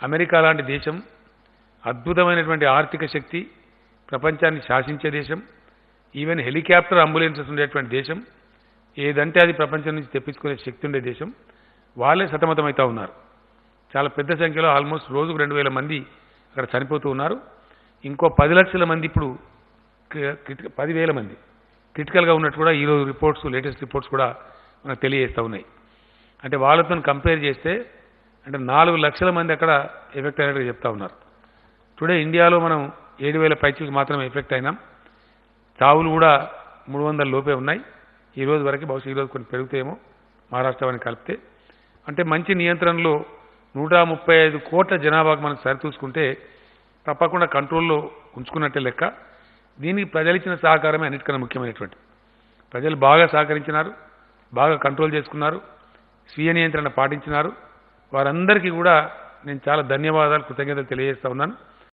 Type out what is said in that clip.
America లాంటి దేశం అద్భుతమైనటువంటి ఆర్థిక శక్తి ప్రపంచాన్ని శాసించే దేశం ఈవెన్ హెలికాప్టర్ అంబులెన్సెస్ ఉండేటువంటి దేశం ఏదంటే అది ప్రపంచం నుంచి తెప్పించుకునే శక్తి ఉండే దేశం వాళ్ళే సతమతమవుతా ఉన్నారు చాలా పెద్ద సంఖ్యలో ఆల్మోస్ట్ రోజుకు రెండు వేల మంది అక్కడ చనిపోతూ ఉన్నారు ఇంకో పది లక్షల మంది ఇప్పుడు క్రి- క్రిటి- పదివేల మంది క్రిటికల్గా ఉన్నట్టు కూడా ఈరోజు రిపోర్ట్స్ లేటెస్ట్ రిపోర్ట్స్ కూడా మనకు తెలియజేస్తూ ఉన్నాయి అంటే వాళ్ళతో కంపేర్ చేస్తే అంటే నాలుగు లక్షల మంది అక్కడ ఎఫెక్ట్ అయినట్టుగా చెప్తా ఉన్నారు టుడే ఇండియాలో మనం ఏడు వేల పైచీలకు మాత్రమే ఎఫెక్ట్ అయినాం చావులు కూడా మూడు వందల లోపే ఉన్నాయి ఈ రోజు వరకు బహుశా ఈరోజు కొన్ని పెరుగుతాయేమో మహారాష్ట్ర అని కలిపితే అంటే మంచి నియంత్రణలో నూట ముప్పై ఐదు కోట్ల జనాభాకు మనం సరిచూసుకుంటే తప్పకుండా కంట్రోల్లో ఉంచుకున్నట్టే లెక్క దీనికి ప్రజలు ఇచ్చిన సహకారమే అన్నిటికన్నా ముఖ్యమైనటువంటి ప్రజలు బాగా సహకరించినారు బాగా కంట్రోల్ చేసుకున్నారు స్వీయ నియంత్రణ పాటించినారు వారందరికీ కూడా నేను చాలా ధన్యవాదాలు కృతజ్ఞతలు తెలియజేస్తా ఉన్నాను